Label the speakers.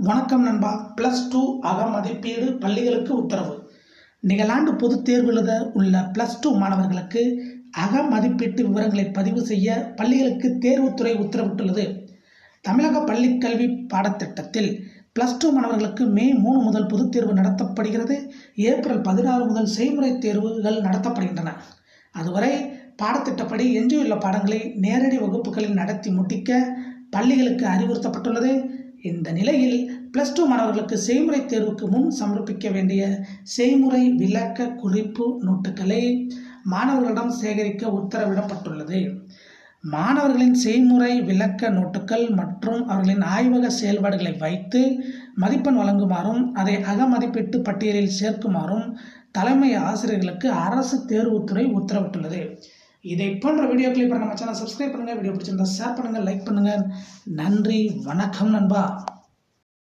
Speaker 1: வணக்கம் நண்பா plus two அக மதிப்பீடு பள்ளிகளுக்கு உத்தரவு நிகழாண்டு பொதுத் தேர்வு எழுத உள்ள ப்ளஸ் டூ மாணவர்களுக்கு அக மதிப்பீட்டு விவரங்களை பதிவு செய்ய பள்ளிகளுக்கு தேர்வுத்துறை உத்தரவிட்டுள்ளது தமிழக பள்ளிக் கல்வி பாடத்திட்டத்தில் ப்ளஸ் டூ மாணவர்களுக்கு மே மூணு முதல் பொதுத் தேர்வு நடத்தப்படுகிறது ஏப்ரல் பதினாறு முதல் செய்முறை தேர்வுகள் நடத்தப்படுகின்றன அதுவரை பாடத்திட்டப்படி எஞ்சியுள்ள பாடங்களை நேரடி வகுப்புகளில் நடத்தி முடிக்க பள்ளிகளுக்கு அறிவுறுத்தப்பட்டுள்ளது இந்த நிலையில் ப்ளஸ் டூ மாணவர்களுக்கு செய்முறை தேர்வுக்கு முன் சமர்ப்பிக்க வேண்டிய செய்முறை விளக்க குறிப்பு நோட்டுகளை மாணவர்களிடம் சேகரிக்க உத்தரவிடப்பட்டுள்ளது மாணவர்களின் செய்முறை விளக்க நோட்டுகள் மற்றும் அவர்களின் ஆய்வக செயல்பாடுகளை வைத்து மதிப்பெண் வழங்குமாறும் அதை அகமதிப்பீட்டு பட்டியலில் சேர்க்குமாறும் தலைமை ஆசிரியர்களுக்கு அரசு தேர்வுத்துறை உத்தரவிட்டுள்ளது இதை போன்ற வீடியோக்களை இப்போ நம்ம சேனல் சப்ஸ்கிரைப் பண்ணுங்கள் வீடியோ பிடிச்சிருந்தா ஷேர் பண்ணுங்கள் லைக் பண்ணுங்கள் நன்றி வணக்கம் நண்பா